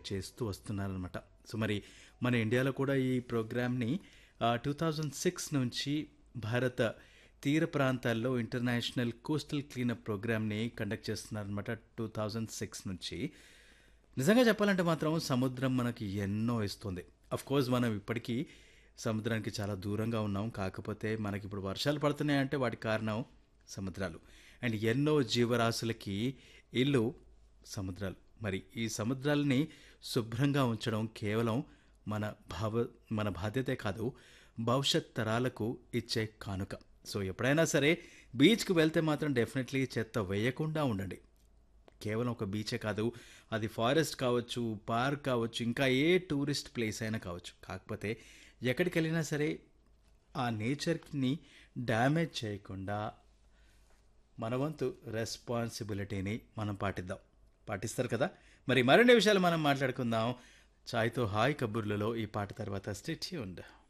చేస్తూ వస్తున్నారనమాట సో మరి మన ఇండియాలో కూడా ఈ ప్రోగ్రామ్ని టూ థౌజండ్ సిక్స్ నుంచి భారత తీర ప్రాంతాల్లో ఇంటర్నేషనల్ కోస్టల్ క్లీనప్ ప్రోగ్రామ్ని కండక్ట్ చేస్తున్నారనమాట టూ థౌజండ్ సిక్స్ నుంచి నిజంగా చెప్పాలంటే మాత్రం సముద్రం మనకి ఎన్నో ఇస్తుంది అఫ్ కోర్స్ మనం ఇప్పటికీ సముద్రానికి చాలా దూరంగా ఉన్నాం కాకపోతే మనకి ఇప్పుడు వర్షాలు పడుతున్నాయంటే వాటి కారణం సముద్రాలు అండ్ ఎన్నో జీవరాశులకి ఇల్లు సముద్రాలు మరి ఈ సముద్రాలని శుభ్రంగా ఉంచడం కేవలం మన భావ మన బాధ్యతే కాదు భవిష్యత్ తరాలకు ఇచ్చే కానుక సో ఎప్పుడైనా సరే బీచ్కి వెళ్తే మాత్రం డెఫినెట్లీ చెత్త వేయకుండా ఉండండి కేవలం ఒక బీచే కాదు అది ఫారెస్ట్ కావచ్చు పార్క్ కావచ్చు ఇంకా ఏ టూరిస్ట్ ప్లేస్ అయినా కావచ్చు కాకపోతే ఎక్కడికి వెళ్ళినా సరే ఆ నేచర్ని డ్యామేజ్ చేయకుండా మన వంతు రెస్పాన్సిబిలిటీని మనం పాటిద్దాం పాటిస్తారు కదా మరి మరిన్ని విషయాలు మనం మాట్లాడుకుందాం చాయ్తో హాయ్ కబుర్లలో ఈ పాట తర్వాత స్టేట్ ఉండ